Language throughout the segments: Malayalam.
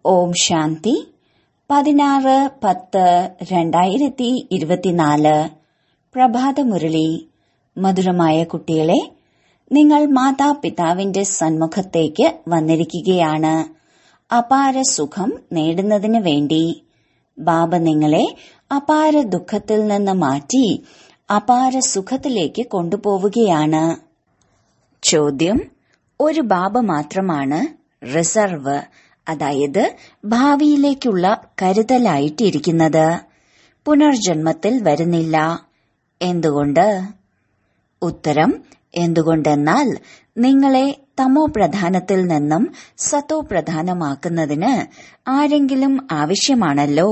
ഓം ശാന്തി പതിനാറ് പത്ത് രണ്ടായിരത്തി ഇരുപത്തിനാല് പ്രഭാതമുരളി മധുരമായ കുട്ടികളെ നിങ്ങൾ മാതാപിതാവിന്റെ സന്മുഖത്തേക്ക് വന്നിരിക്കുകയാണ് അപാര സുഖം നേടുന്നതിന് വേണ്ടി ബാബ നിങ്ങളെ അപാര ദുഃഖത്തിൽ നിന്ന് മാറ്റി അപാര സുഖത്തിലേക്ക് കൊണ്ടുപോവുകയാണ് ചോദ്യം ഒരു ബാബ മാത്രമാണ് റിസർവ് അതായത് ഭാവിയിലേക്കുള്ള കരുതലായിട്ടിരിക്കുന്നത് പുനർജന്മത്തിൽ വരുന്നില്ല എന്തുകൊണ്ട് ഉത്തരം എന്തുകൊണ്ടെന്നാൽ നിങ്ങളെ തമോ പ്രധാനത്തിൽ നിന്നും സത്തോ പ്രധാനമാക്കുന്നതിന് ആരെങ്കിലും ആവശ്യമാണല്ലോ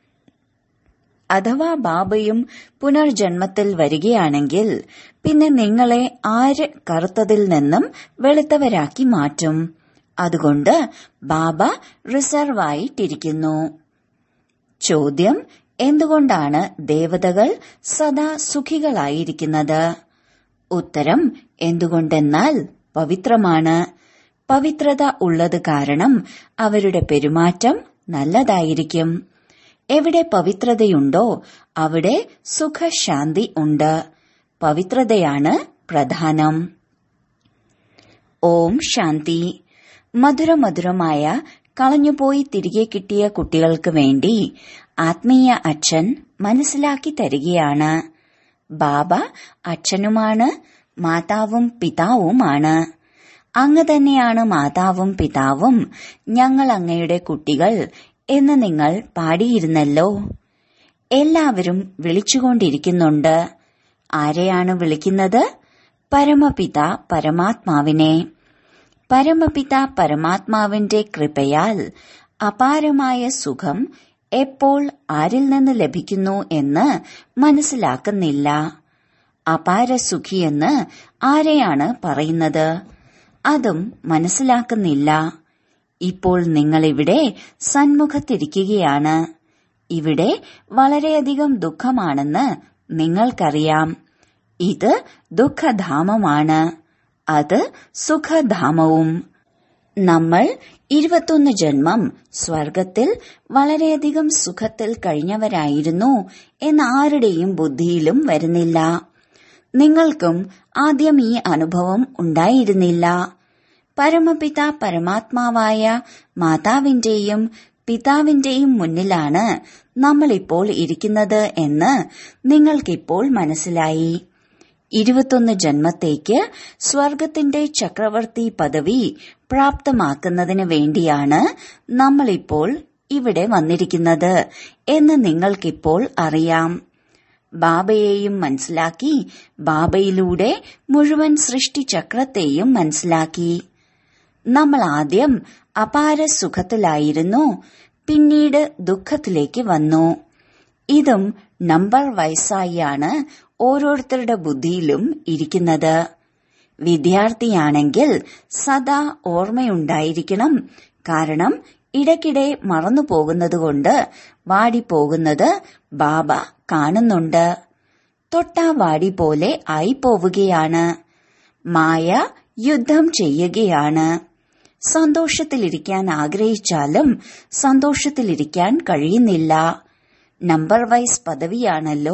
അഥവാ ബാബയും പുനർജന്മത്തിൽ വരികയാണെങ്കിൽ പിന്നെ നിങ്ങളെ ആര് കറുത്തതിൽ നിന്നും വെളുത്തവരാക്കി മാറ്റും അതുകൊണ്ട് ബാബ റിസർവായിട്ടിരിക്കുന്നു ചോദ്യം എന്തുകൊണ്ടാണ് ദേവതകൾ സദാ സുഖികളായിരിക്കുന്നത് ഉത്തരം എന്തുകൊണ്ടെന്നാൽ പവിത്രമാണ് പവിത്രത ഉള്ളത് കാരണം അവരുടെ പെരുമാറ്റം നല്ലതായിരിക്കും എവിടെ പവിത്രതയുണ്ടോ അവിടെ സുഖശാന്തി ഉണ്ട് പവിത്രതയാണ് പ്രധാനം ഓം ശാന്തി മധുരമധുരമായ കളഞ്ഞുപോയി തിരികെ കിട്ടിയ കുട്ടികൾക്ക് വേണ്ടി ആത്മീയ അച്ഛൻ മനസ്സിലാക്കി തരികയാണ് ബാബ അച്ഛനുമാണ് മാതാവും പിതാവുമാണ് അങ്ങ് തന്നെയാണ് മാതാവും പിതാവും ഞങ്ങൾ അങ്ങയുടെ കുട്ടികൾ എന്ന് നിങ്ങൾ പാടിയിരുന്നല്ലോ എല്ലാവരും വിളിച്ചുകൊണ്ടിരിക്കുന്നുണ്ട് ആരെയാണ് വിളിക്കുന്നത് പരമപിത പരമാത്മാവിനെ പരമപിത പരമാത്മാവിന്റെ കൃപയാൽ അപാരമായ സുഖം എപ്പോൾ ആരിൽ നിന്ന് ലഭിക്കുന്നു എന്ന് മനസ്സിലാക്കുന്നില്ല അപാര സുഖിയെന്ന് ആരെയാണ് പറയുന്നത് അതും മനസ്സിലാക്കുന്നില്ല ഇപ്പോൾ നിങ്ങളിവിടെ സന്മുഖത്തിരിക്കുകയാണ് ഇവിടെ വളരെയധികം ദുഃഖമാണെന്ന് നിങ്ങൾക്കറിയാം ഇത് ദുഃഖധാമമാണ് അത് സുഖധാമവും നമ്മൾ ഇരുപത്തൊന്ന് ജന്മം സ്വർഗത്തിൽ വളരെയധികം സുഖത്തിൽ കഴിഞ്ഞവരായിരുന്നു എന്ന് ആരുടെയും ബുദ്ധിയിലും വരുന്നില്ല നിങ്ങൾക്കും ആദ്യം ഈ അനുഭവം ഉണ്ടായിരുന്നില്ല പരമപിത പരമാത്മാവായ മാതാവിന്റെയും പിതാവിന്റെയും മുന്നിലാണ് നമ്മളിപ്പോൾ ഇരിക്കുന്നത് എന്ന് നിങ്ങൾക്കിപ്പോൾ മനസ്സിലായി ഇരുപത്തൊന്ന് ജന്മത്തേക്ക് സ്വർഗത്തിന്റെ ചക്രവർത്തി പദവി പ്രാപ്തമാക്കുന്നതിന് വേണ്ടിയാണ് നമ്മളിപ്പോൾ ഇവിടെ വന്നിരിക്കുന്നത് എന്ന് നിങ്ങൾക്കിപ്പോൾ അറിയാം ബാബയെയും മനസ്സിലാക്കി ബാബയിലൂടെ മുഴുവൻ സൃഷ്ടിചക്രത്തെയും മനസ്സിലാക്കി നമ്മൾ ആദ്യം അപാര സുഖത്തിലായിരുന്നു പിന്നീട് ദുഃഖത്തിലേക്ക് വന്നു ഇതും നമ്പർ വയസ്സായാണ് ഓരോരുത്തരുടെ ബുദ്ധിയിലും ഇരിക്കുന്നത് വിദ്യാർത്ഥിയാണെങ്കിൽ സദാ ഓർമ്മയുണ്ടായിരിക്കണം കാരണം ഇടയ്ക്കിടെ മറന്നു പോകുന്നതുകൊണ്ട് വാടിപ്പോകുന്നത് ബാബ കാണുന്നുണ്ട് തൊട്ടാ വാടി പോലെ ആയിപ്പോവുകയാണ് മായ യുദ്ധം ചെയ്യുകയാണ് സന്തോഷത്തിലിരിക്കാൻ ആഗ്രഹിച്ചാലും സന്തോഷത്തിലിരിക്കാൻ കഴിയുന്നില്ല നമ്പർ വൈസ് പദവിയാണല്ലോ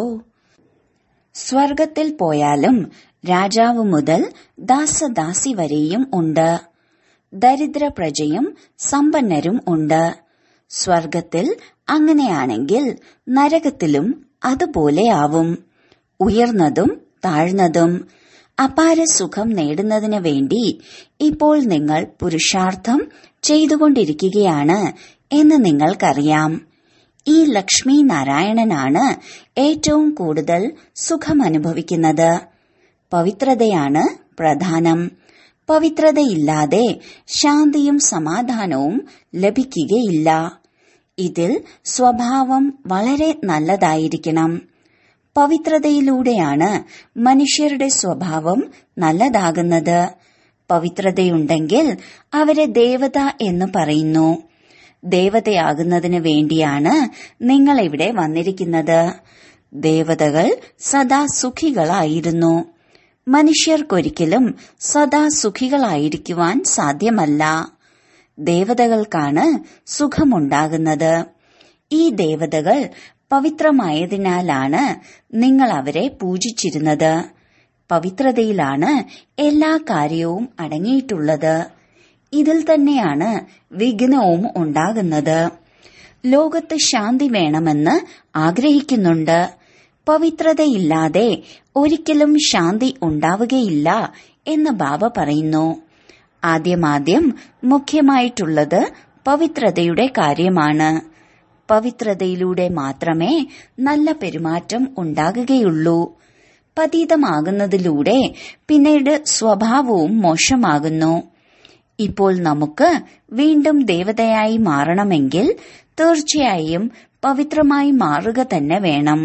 സ്വർഗത്തിൽ പോയാലും രാജാവ് മുതൽ ദാസദാസി വരെയും ഉണ്ട് ദരിദ്ര പ്രജയും സമ്പന്നരും ഉണ്ട് സ്വർഗത്തിൽ അങ്ങനെയാണെങ്കിൽ നരകത്തിലും അതുപോലെയാവും ഉയർന്നതും താഴ്ന്നതും അപാര സുഖം നേടുന്നതിന് വേണ്ടി ഇപ്പോൾ നിങ്ങൾ പുരുഷാർത്ഥം ചെയ്തുകൊണ്ടിരിക്കുകയാണ് എന്ന് നിങ്ങൾക്കറിയാം ഈ ലക്ഷ്മി നാരായണനാണ് ഏറ്റവും കൂടുതൽ സുഖം അനുഭവിക്കുന്നത് പവിത്രതയാണ് പ്രധാനം പവിത്രതയില്ലാതെ ശാന്തിയും സമാധാനവും ലഭിക്കുകയില്ല ഇതിൽ സ്വഭാവം വളരെ നല്ലതായിരിക്കണം പവിത്രതയിലൂടെയാണ് മനുഷ്യരുടെ സ്വഭാവം നല്ലതാകുന്നത് പവിത്രതയുണ്ടെങ്കിൽ അവരെ ദേവത എന്ന് പറയുന്നു ദേവതയാകുന്നതിന് വേണ്ടിയാണ് നിങ്ങൾ ഇവിടെ വന്നിരിക്കുന്നത് ദേവതകൾ സദാ സുഖികളായിരുന്നു മനുഷ്യർക്കൊരിക്കലും സദാ സുഖികളായിരിക്കുവാൻ സാധ്യമല്ല ദേവതകൾക്കാണ് സുഖമുണ്ടാകുന്നത് ഈ ദേവതകൾ പവിത്രമായതിനാലാണ് നിങ്ങൾ അവരെ പൂജിച്ചിരുന്നത് പവിത്രതയിലാണ് എല്ലാ കാര്യവും അടങ്ങിയിട്ടുള്ളത് ഇതിൽ തന്നെയാണ് വിഘ്നവും ഉണ്ടാകുന്നത് ലോകത്ത് ശാന്തി വേണമെന്ന് ആഗ്രഹിക്കുന്നുണ്ട് പവിത്രതയില്ലാതെ ഒരിക്കലും ശാന്തി ഉണ്ടാവുകയില്ല എന്ന് ബാബ പറയുന്നു ആദ്യമാദ്യം മുഖ്യമായിട്ടുള്ളത് പവിത്രതയുടെ കാര്യമാണ് പവിത്രതയിലൂടെ മാത്രമേ നല്ല പെരുമാറ്റം ഉണ്ടാകുകയുള്ളൂ പതീതമാകുന്നതിലൂടെ പിന്നീട് സ്വഭാവവും മോശമാകുന്നു ഇപ്പോൾ നമുക്ക് വീണ്ടും ദേവതയായി മാറണമെങ്കിൽ തീർച്ചയായും പവിത്രമായി മാറുക തന്നെ വേണം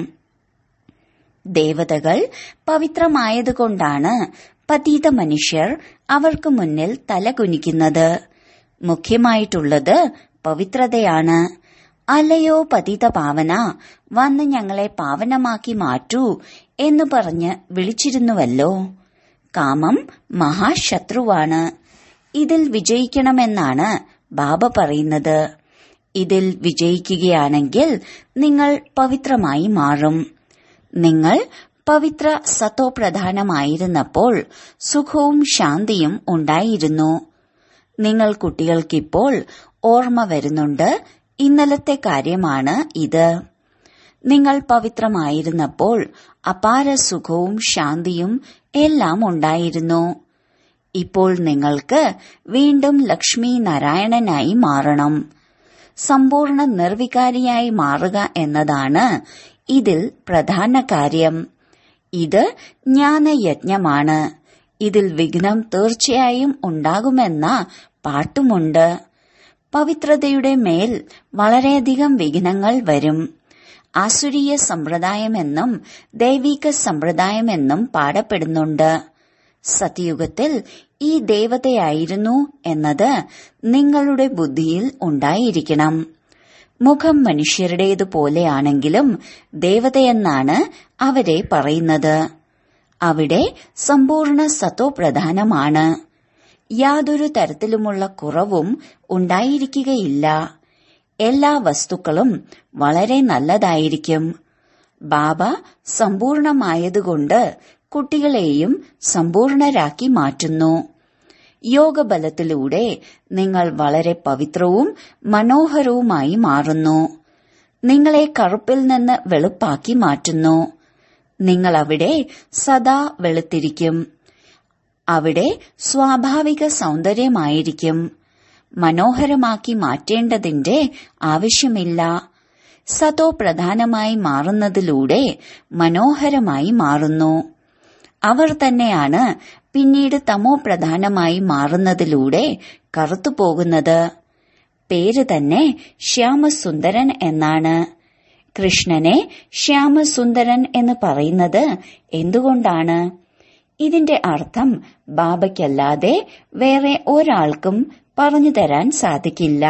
ദേവതകൾ പവിത്രമായതുകൊണ്ടാണ് പതീത മനുഷ്യർ അവർക്ക് മുന്നിൽ തലകുനിക്കുന്നത് മുഖ്യമായിട്ടുള്ളത് പവിത്രതയാണ് അല്ലയോ പതിത പാവന വന്ന് ഞങ്ങളെ പാവനമാക്കി മാറ്റൂ എന്ന് പറഞ്ഞ് വിളിച്ചിരുന്നുവല്ലോ കാമം മഹാശത്രുവാണ് ഇതിൽ വിജയിക്കണമെന്നാണ് ബാബ പറയുന്നത് ഇതിൽ വിജയിക്കുകയാണെങ്കിൽ നിങ്ങൾ പവിത്രമായി മാറും നിങ്ങൾ പവിത്ര സത്തോപ്രധാനമായിരുന്നപ്പോൾ സുഖവും ശാന്തിയും ഉണ്ടായിരുന്നു നിങ്ങൾ കുട്ടികൾക്കിപ്പോൾ ഓർമ്മ വരുന്നുണ്ട് ഇന്നലത്തെ കാര്യമാണ് ഇത് നിങ്ങൾ പവിത്രമായിരുന്നപ്പോൾ അപാര സുഖവും ശാന്തിയും എല്ലാം ഉണ്ടായിരുന്നു ഇപ്പോൾ നിങ്ങൾക്ക് വീണ്ടും ലക്ഷ്മി നാരായണനായി മാറണം സമ്പൂർണ്ണ നിർവികാരിയായി മാറുക എന്നതാണ് ഇതിൽ പ്രധാന കാര്യം ഇത് ജ്ഞാനയജ്ഞമാണ് ഇതിൽ വിഘ്നം തീർച്ചയായും ഉണ്ടാകുമെന്ന പാട്ടുമുണ്ട് പവിത്രതയുടെ മേൽ വളരെയധികം വിഘ്നങ്ങൾ വരും ആസുരീയ സമ്പ്രദായമെന്നും ദൈവിക സമ്പ്രദായമെന്നും പാടപ്പെടുന്നുണ്ട് സത്യയുഗത്തിൽ ഈ ദേവതയായിരുന്നു എന്നത് നിങ്ങളുടെ ബുദ്ധിയിൽ ഉണ്ടായിരിക്കണം മുഖം മനുഷ്യരുടേതുപോലെയാണെങ്കിലും ദേവതയെന്നാണ് അവരെ പറയുന്നത് അവിടെ സമ്പൂർണ്ണ സത്തോപ്രധാനമാണ് യാതൊരു തരത്തിലുമുള്ള കുറവും ഉണ്ടായിരിക്കുകയില്ല എല്ലാ വസ്തുക്കളും വളരെ നല്ലതായിരിക്കും ബാബ സമ്പൂർണമായതുകൊണ്ട് കുട്ടികളെയും സമ്പൂർണരാക്കി മാറ്റുന്നു യോഗബലത്തിലൂടെ നിങ്ങൾ വളരെ പവിത്രവും മനോഹരവുമായി മാറുന്നു നിങ്ങളെ കറുപ്പിൽ നിന്ന് വെളുപ്പാക്കി മാറ്റുന്നു നിങ്ങൾ അവിടെ സദാ വെളുത്തിരിക്കും അവിടെ സ്വാഭാവിക സൗന്ദര്യമായിരിക്കും മനോഹരമാക്കി മാറ്റേണ്ടതിന്റെ ആവശ്യമില്ല സതോ പ്രധാനമായി മാറുന്നതിലൂടെ മനോഹരമായി മാറുന്നു അവർ തന്നെയാണ് പിന്നീട് തമോ പ്രധാനമായി മാറുന്നതിലൂടെ കറുത്തുപോകുന്നത് പേര് തന്നെ ശ്യാമസുന്ദരൻ എന്നാണ് കൃഷ്ണനെ ശ്യാമസുന്ദരൻ എന്ന് പറയുന്നത് എന്തുകൊണ്ടാണ് ഇതിന്റെ അർത്ഥം ബാബയ്ക്കല്ലാതെ വേറെ ഒരാൾക്കും പറഞ്ഞു തരാൻ സാധിക്കില്ല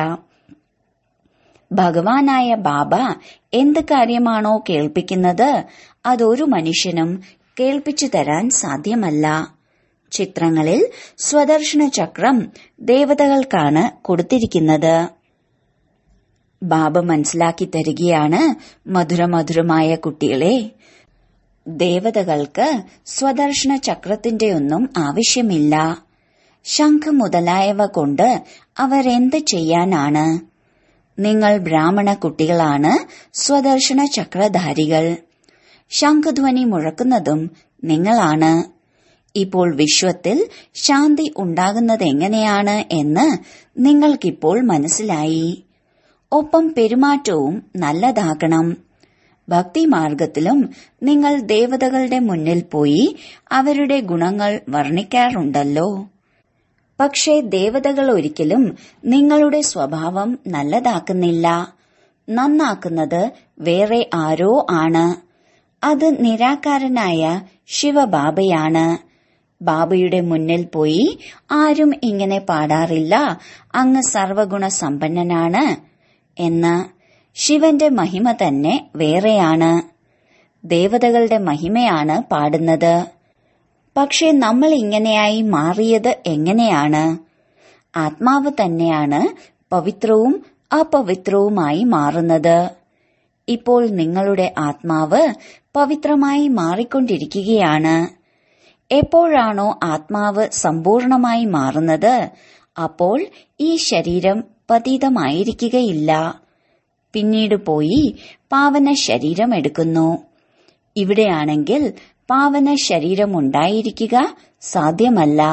ഭഗവാനായ ബാബ എന്ത് കാര്യമാണോ കേൾപ്പിക്കുന്നത് അതൊരു മനുഷ്യനും കേൾപ്പിച്ചു തരാൻ സാധ്യമല്ല ചിത്രങ്ങളിൽ സ്വദർശന ചക്രം ദേവതകൾക്കാണ് കൊടുത്തിരിക്കുന്നത് ബാബ മനസ്സിലാക്കി തരികയാണ് മധുരമധുരമായ കുട്ടികളെ ദേവതകൾക്ക് സ്വദർശന ചക്രത്തിന്റെയൊന്നും ആവശ്യമില്ല ശംഖ് മുതലായവ കൊണ്ട് അവരെന്ത് ചെയ്യാനാണ് നിങ്ങൾ ബ്രാഹ്മണ കുട്ടികളാണ് സ്വദർശന ചക്രധാരികൾ ശംഖധ്വനി മുഴക്കുന്നതും നിങ്ങളാണ് ഇപ്പോൾ വിശ്വത്തിൽ ശാന്തി ഉണ്ടാകുന്നതെങ്ങനെയാണ് എന്ന് നിങ്ങൾക്കിപ്പോൾ മനസ്സിലായി ഒപ്പം പെരുമാറ്റവും നല്ലതാകണം ഭക്തിമാർഗത്തിലും നിങ്ങൾ ദേവതകളുടെ മുന്നിൽ പോയി അവരുടെ ഗുണങ്ങൾ വർണ്ണിക്കാറുണ്ടല്ലോ പക്ഷേ ദേവതകൾ ഒരിക്കലും നിങ്ങളുടെ സ്വഭാവം നല്ലതാക്കുന്നില്ല നന്നാക്കുന്നത് വേറെ ആരോ ആണ് അത് നിരാകാരനായ ശിവബാബയാണ് ബാബയുടെ മുന്നിൽ പോയി ആരും ഇങ്ങനെ പാടാറില്ല അങ്ങ് സർവഗുണ സമ്പന്നനാണ് എന്ന് ശിവന്റെ മഹിമ തന്നെ വേറെയാണ് ദേവതകളുടെ മഹിമയാണ് പാടുന്നത് പക്ഷെ നമ്മൾ ഇങ്ങനെയായി മാറിയത് എങ്ങനെയാണ് ആത്മാവ് തന്നെയാണ് പവിത്രവും അപവിത്രവുമായി മാറുന്നത് ഇപ്പോൾ നിങ്ങളുടെ ആത്മാവ് പവിത്രമായി മാറിക്കൊണ്ടിരിക്കുകയാണ് എപ്പോഴാണോ ആത്മാവ് സമ്പൂർണമായി മാറുന്നത് അപ്പോൾ ഈ ശരീരം പതീതമായിരിക്കുകയില്ല പിന്നീട് പോയി പാവന ശരീരം എടുക്കുന്നു ഇവിടെയാണെങ്കിൽ പാവന ശരീരമുണ്ടായിരിക്കുക സാധ്യമല്ല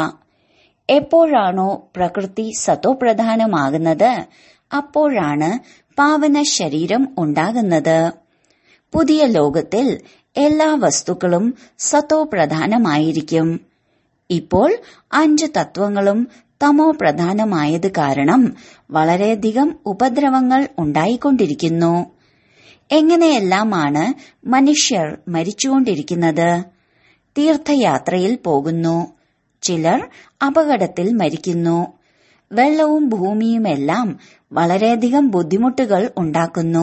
എപ്പോഴാണോ പ്രകൃതി സതോപ്രധാനമാകുന്നത് അപ്പോഴാണ് പാവന ശരീരം ഉണ്ടാകുന്നത് പുതിയ ലോകത്തിൽ എല്ലാ വസ്തുക്കളും സതോപ്രധാനമായിരിക്കും ഇപ്പോൾ അഞ്ച് തത്വങ്ങളും തമോ പ്രധാനമായത് കാരണം വളരെയധികം ഉപദ്രവങ്ങൾ ഉണ്ടായിക്കൊണ്ടിരിക്കുന്നു എങ്ങനെയെല്ലാമാണ് മനുഷ്യർ മരിച്ചുകൊണ്ടിരിക്കുന്നത് തീർത്ഥയാത്രയിൽ പോകുന്നു ചിലർ അപകടത്തിൽ മരിക്കുന്നു വെള്ളവും ഭൂമിയുമെല്ലാം വളരെയധികം ബുദ്ധിമുട്ടുകൾ ഉണ്ടാക്കുന്നു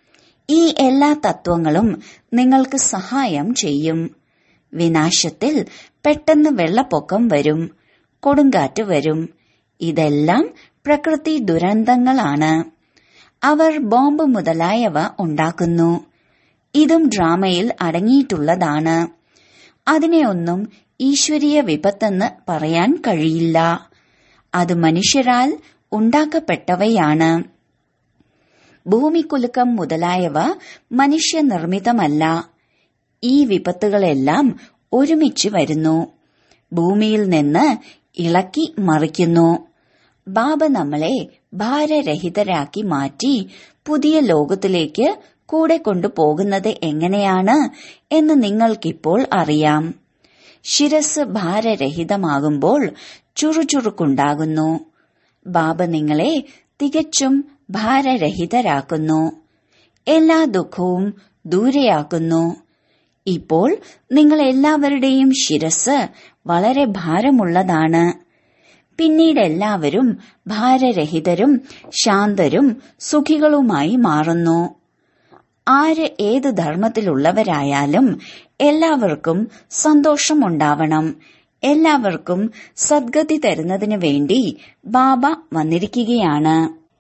ഈ എല്ലാ തത്വങ്ങളും നിങ്ങൾക്ക് സഹായം ചെയ്യും വിനാശത്തിൽ പെട്ടെന്ന് വെള്ളപ്പൊക്കം വരും കൊടുങ്കാറ്റ് വരും ഇതെല്ലാം പ്രകൃതി ദുരന്തങ്ങളാണ് അവർ ബോംബ് മുതലായവ ഉണ്ടാക്കുന്നു ഇതും ഡ്രാമയിൽ അടങ്ങിയിട്ടുള്ളതാണ് അതിനെയൊന്നും ഈശ്വരീയ വിപത്തെന്ന് പറയാൻ കഴിയില്ല അത് മനുഷ്യരാൽ ഉണ്ടാക്കപ്പെട്ടവയാണ് ഭൂമിക്കുലുക്കം മുതലായവ മനുഷ്യനിർമ്മിതമല്ല ഈ വിപത്തുകളെല്ലാം ഒരുമിച്ച് വരുന്നു ഭൂമിയിൽ നിന്ന് ഇളക്കി മറിക്കുന്നു ബാബ നമ്മളെ ഭാരരഹിതരാക്കി മാറ്റി പുതിയ ലോകത്തിലേക്ക് കൂടെ കൊണ്ടുപോകുന്നത് എങ്ങനെയാണ് എന്ന് നിങ്ങൾക്കിപ്പോൾ അറിയാം ശിരസ് ഭാരരഹിതമാകുമ്പോൾ ചുറുചുറുക്കുണ്ടാകുന്നു ബാബ നിങ്ങളെ തികച്ചും ഭാരരഹിതരാക്കുന്നു എല്ലാ ദുഃഖവും ദൂരെയാക്കുന്നു ഇപ്പോൾ നിങ്ങൾ എല്ലാവരുടെയും ശിരസ് വളരെ ഭാരമുള്ളതാണ് പിന്നീട് എല്ലാവരും ഭാരരഹിതരും ശാന്തരും സുഖികളുമായി മാറുന്നു ആര് ഏത് ധർമ്മത്തിലുള്ളവരായാലും എല്ലാവർക്കും സന്തോഷമുണ്ടാവണം എല്ലാവർക്കും സദ്ഗതി തരുന്നതിന് വേണ്ടി ബാബ വന്നിരിക്കുകയാണ്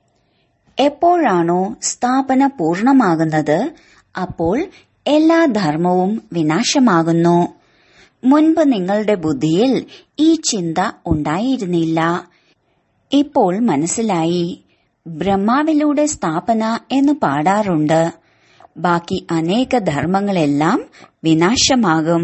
എപ്പോഴാണോ സ്ഥാപന പൂർണമാകുന്നത് അപ്പോൾ എല്ലാ ധർമ്മവും വിനാശമാകുന്നു മുൻപ് നിങ്ങളുടെ ബുദ്ധിയിൽ ഈ ചിന്ത ഉണ്ടായിരുന്നില്ല ഇപ്പോൾ മനസ്സിലായി ബ്രഹ്മാവിലൂടെ സ്ഥാപന എന്ന് പാടാറുണ്ട് ബാക്കി അനേക ധർമ്മങ്ങളെല്ലാം വിനാശമാകും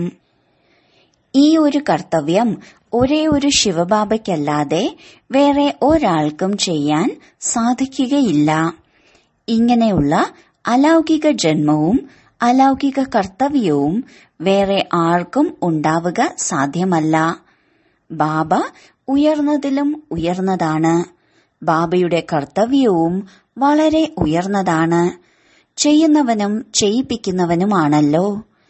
ഈ ഒരു കർത്തവ്യം ഒരേ ഒരു ശിവബാബയ്ക്കല്ലാതെ വേറെ ഒരാൾക്കും ചെയ്യാൻ സാധിക്കുകയില്ല ഇങ്ങനെയുള്ള അലൗകിക ജന്മവും അലൗകിക കർത്തവ്യവും വേറെ ആർക്കും ഉണ്ടാവുക സാധ്യമല്ല ബാബ ഉയർന്നതിലും ഉയർന്നതാണ് ബാബയുടെ കർത്തവ്യവും വളരെ ഉയർന്നതാണ് ചെയ്യുന്നവനും ചെയ്യിപ്പിക്കുന്നവനുമാണല്ലോ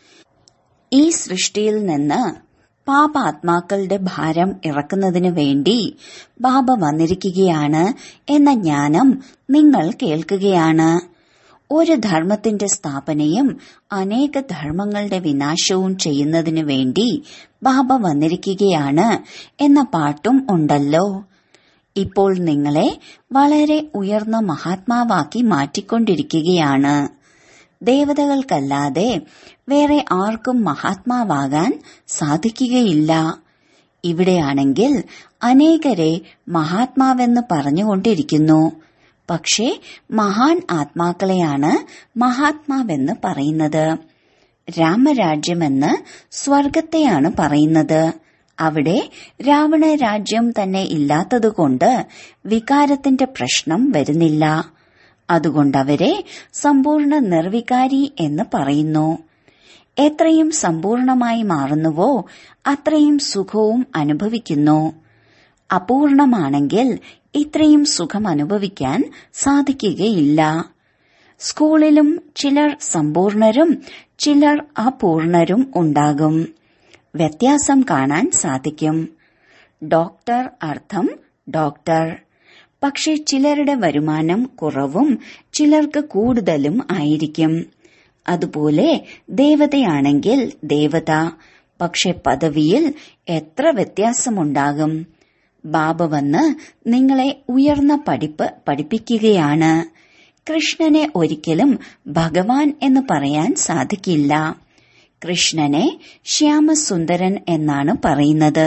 ഈ സൃഷ്ടിയിൽ നിന്ന് പാപാത്മാക്കളുടെ ഭാരം ഇറക്കുന്നതിനു വേണ്ടി ബാബ വന്നിരിക്കുകയാണ് എന്ന ജ്ഞാനം നിങ്ങൾ കേൾക്കുകയാണ് ഒരു ധർമ്മത്തിന്റെ സ്ഥാപനയും അനേക ധർമ്മങ്ങളുടെ വിനാശവും ചെയ്യുന്നതിനു വേണ്ടി ബാബ വന്നിരിക്കുകയാണ് എന്ന പാട്ടും ഉണ്ടല്ലോ ഇപ്പോൾ നിങ്ങളെ വളരെ ഉയർന്ന മഹാത്മാവാക്കി മാറ്റിക്കൊണ്ടിരിക്കുകയാണ് ദേവതകൾക്കല്ലാതെ വേറെ ആർക്കും മഹാത്മാവാകാൻ സാധിക്കുകയില്ല ഇവിടെയാണെങ്കിൽ അനേകരെ മഹാത്മാവെന്ന് പറഞ്ഞുകൊണ്ടിരിക്കുന്നു പക്ഷേ മഹാൻ ആത്മാക്കളെയാണ് മഹാത്മാവെന്ന് പറയുന്നത് രാമരാജ്യമെന്ന് സ്വർഗത്തെയാണ് പറയുന്നത് അവിടെ രാവണ രാജ്യം തന്നെ ഇല്ലാത്തതുകൊണ്ട് വികാരത്തിന്റെ പ്രശ്നം വരുന്നില്ല അതുകൊണ്ടവരെ സമ്പൂർണ്ണ നിർവികാരി എന്ന് പറയുന്നു എത്രയും സമ്പൂർണമായി മാറുന്നുവോ അത്രയും സുഖവും അനുഭവിക്കുന്നു അപൂർണമാണെങ്കിൽ ഇത്രയും സുഖം അനുഭവിക്കാൻ സാധിക്കുകയില്ല സ്കൂളിലും ചിലർ സമ്പൂർണരും ചിലർ അപൂർണരും ഉണ്ടാകും വ്യത്യാസം കാണാൻ സാധിക്കും ഡോക്ടർ അർത്ഥം ഡോക്ടർ പക്ഷെ ചിലരുടെ വരുമാനം കുറവും ചിലർക്ക് കൂടുതലും ആയിരിക്കും അതുപോലെ ദേവതയാണെങ്കിൽ ദേവത പക്ഷെ പദവിയിൽ എത്ര വ്യത്യാസമുണ്ടാകും ബാബ വന്ന് നിങ്ങളെ ഉയർന്ന പഠിപ്പ് പഠിപ്പിക്കുകയാണ് കൃഷ്ണനെ ഒരിക്കലും ഭഗവാൻ എന്ന് പറയാൻ സാധിക്കില്ല കൃഷ്ണനെ ശ്യാമസുന്ദരൻ എന്നാണ് പറയുന്നത്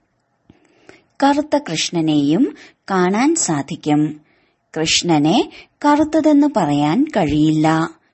കറുത്ത കൃഷ്ണനെയും കാണാൻ സാധിക്കും കൃഷ്ണനെ കറുത്തതെന്ന് പറയാൻ കഴിയില്ല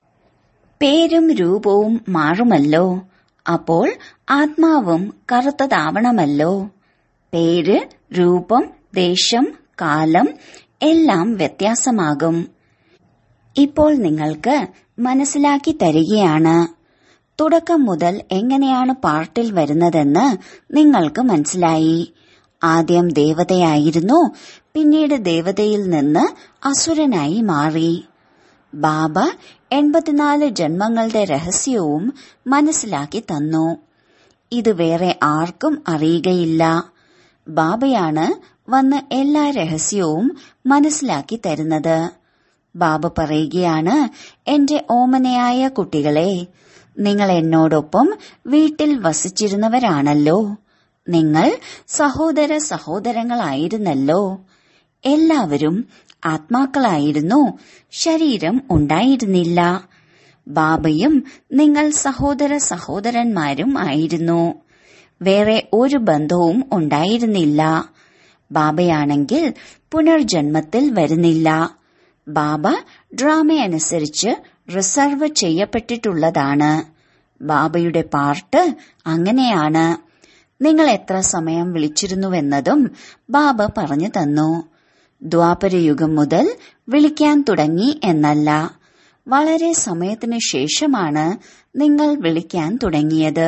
പേരും രൂപവും മാറുമല്ലോ അപ്പോൾ ആത്മാവും കറുത്തതാവണമല്ലോ പേര് രൂപം ദേശം കാലം എല്ലാം വ്യത്യാസമാകും ഇപ്പോൾ നിങ്ങൾക്ക് മനസ്സിലാക്കി തരികയാണ് തുടക്കം മുതൽ എങ്ങനെയാണ് പാർട്ടിൽ വരുന്നതെന്ന് നിങ്ങൾക്ക് മനസ്സിലായി ആദ്യം ദേവതയായിരുന്നു പിന്നീട് ദേവതയിൽ നിന്ന് അസുരനായി മാറി ബാബ എൺപത്തിനാല് ജന്മങ്ങളുടെ രഹസ്യവും മനസ്സിലാക്കി തന്നു ഇത് വേറെ ആർക്കും അറിയുകയില്ല ബാബയാണ് വന്ന് എല്ലാ രഹസ്യവും മനസ്സിലാക്കി തരുന്നത് ബാബ പറയുകയാണ് എന്റെ ഓമനയായ കുട്ടികളെ നിങ്ങൾ എന്നോടൊപ്പം വീട്ടിൽ വസിച്ചിരുന്നവരാണല്ലോ നിങ്ങൾ സഹോദര സഹോദരങ്ങളായിരുന്നല്ലോ എല്ലാവരും ആത്മാക്കളായിരുന്നു ശരീരം ഉണ്ടായിരുന്നില്ല ബാബയും നിങ്ങൾ സഹോദര സഹോദരന്മാരും ആയിരുന്നു വേറെ ഒരു ബന്ധവും ഉണ്ടായിരുന്നില്ല ബാബയാണെങ്കിൽ പുനർജന്മത്തിൽ വരുന്നില്ല ബാബ ഡ്രാമയനുസരിച്ച് റിസർവ് ചെയ്യപ്പെട്ടിട്ടുള്ളതാണ് ബാബയുടെ പാർട്ട് അങ്ങനെയാണ് നിങ്ങൾ എത്ര സമയം വിളിച്ചിരുന്നുവെന്നതും ബാബ പറഞ്ഞു തന്നു ദ്വാപരയുഗം മുതൽ വിളിക്കാൻ തുടങ്ങി എന്നല്ല വളരെ സമയത്തിനു ശേഷമാണ് നിങ്ങൾ വിളിക്കാൻ തുടങ്ങിയത്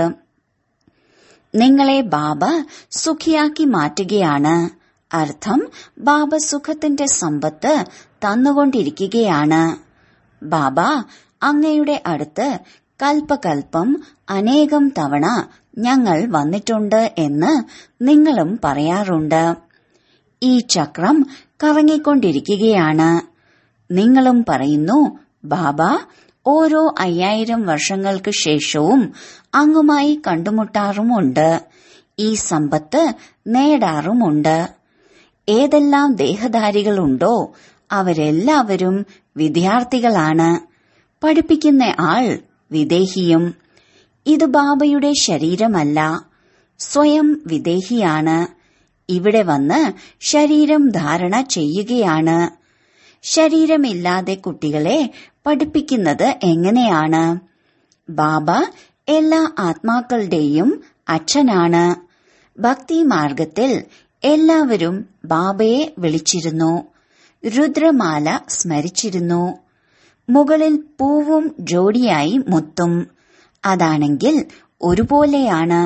നിങ്ങളെ ബാബ സുഖിയാക്കി മാറ്റുകയാണ് അർത്ഥം ബാബ സുഖത്തിന്റെ സമ്പത്ത് തന്നുകൊണ്ടിരിക്കുകയാണ് ബാബ അങ്ങയുടെ അടുത്ത് കൽപ്പകൽപ്പം അനേകം തവണ ഞങ്ങൾ വന്നിട്ടുണ്ട് എന്ന് നിങ്ങളും പറയാറുണ്ട് ഈ ചക്രം കറങ്ങിക്കൊണ്ടിരിക്കുകയാണ് നിങ്ങളും പറയുന്നു ബാബ ഓരോ അയ്യായിരം വർഷങ്ങൾക്ക് ശേഷവും അങ്ങുമായി കണ്ടുമുട്ടാറുമുണ്ട് ഈ സമ്പത്ത് നേടാറുമുണ്ട് ഏതെല്ലാം ദേഹധാരികളുണ്ടോ അവരെല്ലാവരും വിദ്യാർത്ഥികളാണ് പഠിപ്പിക്കുന്ന ആൾ വിദേഹിയും ഇത് ബാബയുടെ ശരീരമല്ല സ്വയം വിദേഹിയാണ് ഇവിടെ വന്ന് ശരീരം ധാരണ ചെയ്യുകയാണ് ശരീരമില്ലാതെ കുട്ടികളെ പഠിപ്പിക്കുന്നത് എങ്ങനെയാണ് ബാബ എല്ലാ ആത്മാക്കളുടെയും അച്ഛനാണ് ഭക്തി മാർഗത്തിൽ എല്ലാവരും ബാബയെ വിളിച്ചിരുന്നു രുദ്രമാല സ്മരിച്ചിരുന്നു മുകളിൽ പൂവും ജോഡിയായി മുത്തും അതാണെങ്കിൽ ഒരുപോലെയാണ്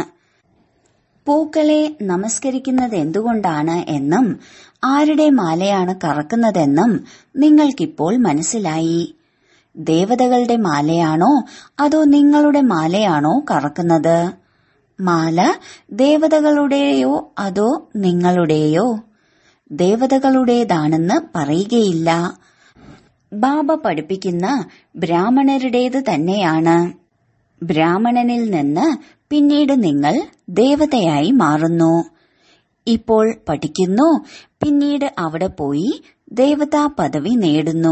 പൂക്കളെ നമസ്കരിക്കുന്നത് എന്തുകൊണ്ടാണ് എന്നും ആരുടെ മാലയാണ് കറക്കുന്നതെന്നും നിങ്ങൾക്കിപ്പോൾ മനസ്സിലായി ദേവതകളുടെ മാലയാണോ അതോ നിങ്ങളുടെ മാലയാണോ കറക്കുന്നത് മാല ദേവതകളുടെയോ അതോ നിങ്ങളുടെയോ ദേവതകളുടേതാണെന്ന് പറയുകയില്ല ബാബ പഠിപ്പിക്കുന്ന ബ്രാഹ്മണരുടേത് തന്നെയാണ് ബ്രാഹ്മണനിൽ നിന്ന് പിന്നീട് നിങ്ങൾ ദേവതയായി മാറുന്നു ഇപ്പോൾ പഠിക്കുന്നു പിന്നീട് അവിടെ പോയി ദേവതാ പദവി നേടുന്നു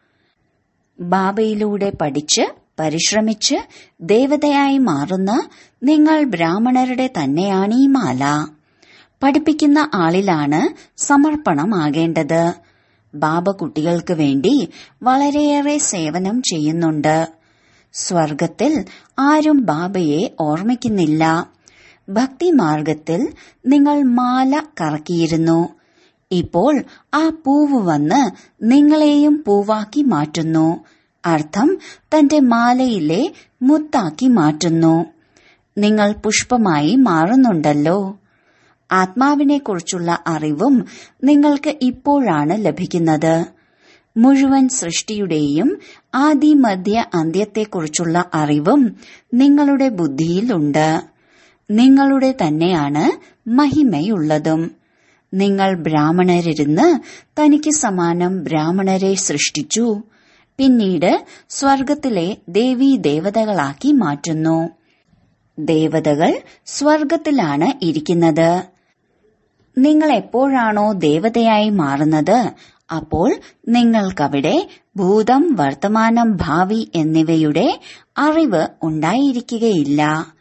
ബാബയിലൂടെ പഠിച്ച് പരിശ്രമിച്ച് ദേവതയായി മാറുന്ന നിങ്ങൾ ബ്രാഹ്മണരുടെ തന്നെയാണ് ഈ മാല പഠിപ്പിക്കുന്ന ആളിലാണ് സമർപ്പണമാകേണ്ടത് ബാബ കുട്ടികൾക്ക് വേണ്ടി വളരെയേറെ സേവനം ചെയ്യുന്നുണ്ട് സ്വർഗത്തിൽ ആരും ബാബയെ ഓർമ്മിക്കുന്നില്ല ഭക്തിമാർഗത്തിൽ നിങ്ങൾ മാല കറക്കിയിരുന്നു ഇപ്പോൾ ആ പൂവ് വന്ന് നിങ്ങളെയും പൂവാക്കി മാറ്റുന്നു അർത്ഥം തന്റെ മാലയിലെ മുത്താക്കി മാറ്റുന്നു നിങ്ങൾ പുഷ്പമായി മാറുന്നുണ്ടല്ലോ ആത്മാവിനെക്കുറിച്ചുള്ള അറിവും നിങ്ങൾക്ക് ഇപ്പോഴാണ് ലഭിക്കുന്നത് മുഴുവൻ സൃഷ്ടിയുടെയും ആദി മധ്യ അന്ത്യത്തെക്കുറിച്ചുള്ള അറിവും നിങ്ങളുടെ ബുദ്ധിയിലുണ്ട് നിങ്ങളുടെ തന്നെയാണ് മഹിമയുള്ളതും നിങ്ങൾ ബ്രാഹ്മണരിരുന്ന് തനിക്ക് സമാനം ബ്രാഹ്മണരെ സൃഷ്ടിച്ചു പിന്നീട് സ്വർഗത്തിലെ ദേവീ ദേവതകളാക്കി മാറ്റുന്നു ദേവതകൾ സ്വർഗത്തിലാണ് ഇരിക്കുന്നത് നിങ്ങൾ എപ്പോഴാണോ ദേവതയായി മാറുന്നത് അപ്പോൾ നിങ്ങൾക്കവിടെ ഭൂതം വർത്തമാനം ഭാവി എന്നിവയുടെ അറിവ് ഉണ്ടായിരിക്കുകയില്ല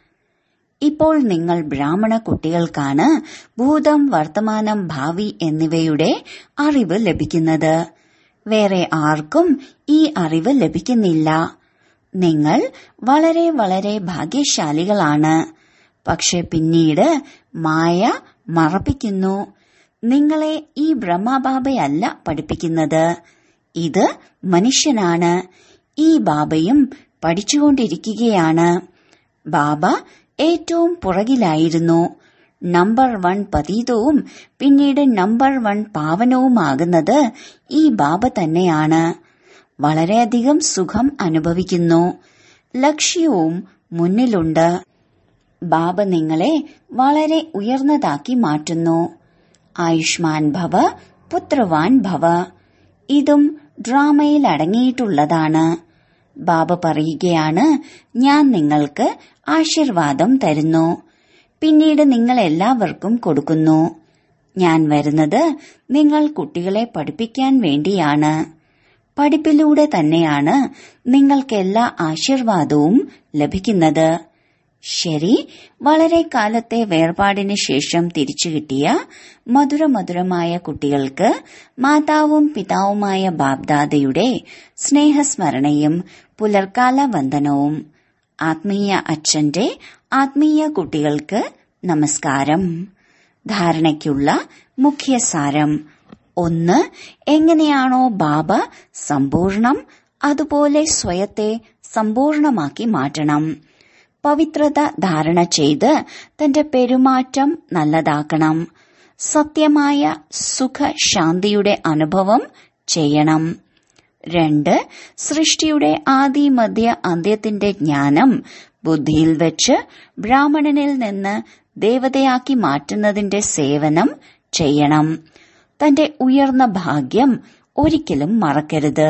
ഇപ്പോൾ നിങ്ങൾ ബ്രാഹ്മണ കുട്ടികൾക്കാണ് ഭൂതം വർത്തമാനം ഭാവി എന്നിവയുടെ അറിവ് ലഭിക്കുന്നത് വേറെ ആർക്കും ഈ അറിവ് ലഭിക്കുന്നില്ല നിങ്ങൾ വളരെ വളരെ ഭാഗ്യശാലികളാണ് പക്ഷെ പിന്നീട് മായ മറപ്പിക്കുന്നു നിങ്ങളെ ഈ ബ്രഹ്മബാബയല്ല പഠിപ്പിക്കുന്നത് ഇത് മനുഷ്യനാണ് ഈ ബാബയും പഠിച്ചുകൊണ്ടിരിക്കുകയാണ് ബാബ ഏറ്റവും പുറകിലായിരുന്നു നമ്പർ വൺ പതീതവും പിന്നീട് നമ്പർ വൺ പാവനവുമാകുന്നത് ഈ ബാബ തന്നെയാണ് വളരെയധികം സുഖം അനുഭവിക്കുന്നു ലക്ഷ്യവും മുന്നിലുണ്ട് ബാബ നിങ്ങളെ വളരെ ഉയർന്നതാക്കി മാറ്റുന്നു ആയുഷ്മാൻ ഭവ പുത്രവാൻ ഭവ ഇതും ഡ്രാമയിൽ അടങ്ങിയിട്ടുള്ളതാണ് ബാബ പറയുകയാണ് ഞാൻ നിങ്ങൾക്ക് ആശീർവാദം തരുന്നു പിന്നീട് നിങ്ങൾ എല്ലാവർക്കും കൊടുക്കുന്നു ഞാൻ വരുന്നത് നിങ്ങൾ കുട്ടികളെ പഠിപ്പിക്കാൻ വേണ്ടിയാണ് പഠിപ്പിലൂടെ തന്നെയാണ് നിങ്ങൾക്ക് എല്ലാ ആശീർവാദവും ലഭിക്കുന്നത് ശരി വളരെ കാലത്തെ വേർപാടിന് ശേഷം തിരിച്ചു കിട്ടിയ മധുരമധുരമായ കുട്ടികൾക്ക് മാതാവും പിതാവുമായ ബാബ്ദാദയുടെ സ്നേഹസ്മരണയും പുലർക്കാല വന്ദനവും ആത്മീയ അച്ഛന്റെ ആത്മീയ കുട്ടികൾക്ക് നമസ്കാരം ധാരണയ്ക്കുള്ള മുഖ്യസാരം ഒന്ന് എങ്ങനെയാണോ ബാബ സമ്പൂർണം അതുപോലെ സ്വയത്തെ സമ്പൂർണമാക്കി മാറ്റണം പവിത്രത ധാരണ ചെയ്ത് തന്റെ പെരുമാറ്റം നല്ലതാക്കണം സത്യമായ സുഖശാന്തിയുടെ അനുഭവം ചെയ്യണം രണ്ട് സൃഷ്ടിയുടെ ആദി മധ്യ അന്ത്യത്തിന്റെ ജ്ഞാനം ബുദ്ധിയിൽ വെച്ച് ബ്രാഹ്മണനിൽ നിന്ന് ദേവതയാക്കി മാറ്റുന്നതിന്റെ സേവനം ചെയ്യണം തന്റെ ഉയർന്ന ഭാഗ്യം ഒരിക്കലും മറക്കരുത്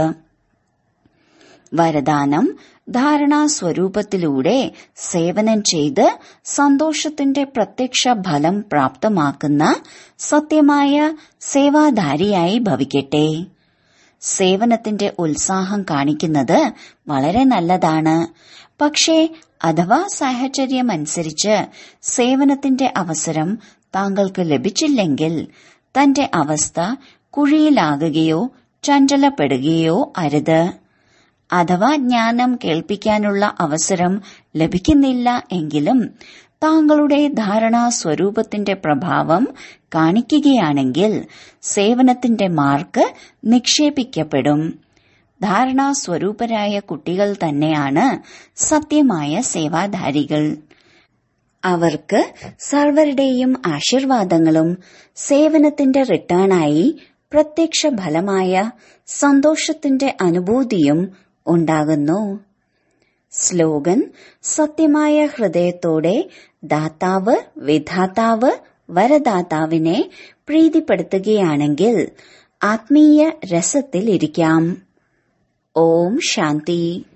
വരദാനം ധാരണാ സ്വരൂപത്തിലൂടെ സേവനം ചെയ്ത് സന്തോഷത്തിന്റെ പ്രത്യക്ഷ ഫലം പ്രാപ്തമാക്കുന്ന സത്യമായ സേവാധാരിയായി ഭവിക്കട്ടെ സേവനത്തിന്റെ ഉത്സാഹം കാണിക്കുന്നത് വളരെ നല്ലതാണ് പക്ഷേ അഥവാ സാഹചര്യമനുസരിച്ച് സേവനത്തിന്റെ അവസരം താങ്കൾക്ക് ലഭിച്ചില്ലെങ്കിൽ തന്റെ അവസ്ഥ കുഴിയിലാകുകയോ ചഞ്ചലപ്പെടുകയോ അരുത് അഥവാ ജ്ഞാനം കേൾപ്പിക്കാനുള്ള അവസരം ലഭിക്കുന്നില്ല എങ്കിലും താങ്കളുടെ ധാരണാ സ്വരൂപത്തിന്റെ പ്രഭാവം കാണിക്കുകയാണെങ്കിൽ സേവനത്തിന്റെ മാർക്ക് നിക്ഷേപിക്കപ്പെടും ധാരണാ സ്വരൂപരായ കുട്ടികൾ തന്നെയാണ് സത്യമായ സേവാധാരികൾ അവർക്ക് സർവരുടെയും ആശീർവാദങ്ങളും സേവനത്തിന്റെ റിട്ടേണായി പ്രത്യക്ഷ ഫലമായ സന്തോഷത്തിന്റെ അനുഭൂതിയും ഉണ്ടാകുന്നു സ്ലോഗൻ സത്യമായ ഹൃദയത്തോടെ ദാതാവ് വിധാതാവ് വരദാതാവിനെ പ്രീതിപ്പെടുത്തുകയാണെങ്കിൽ ആത്മീയ രസത്തിൽ ഇരിക്കാം ഓം ശാന്തി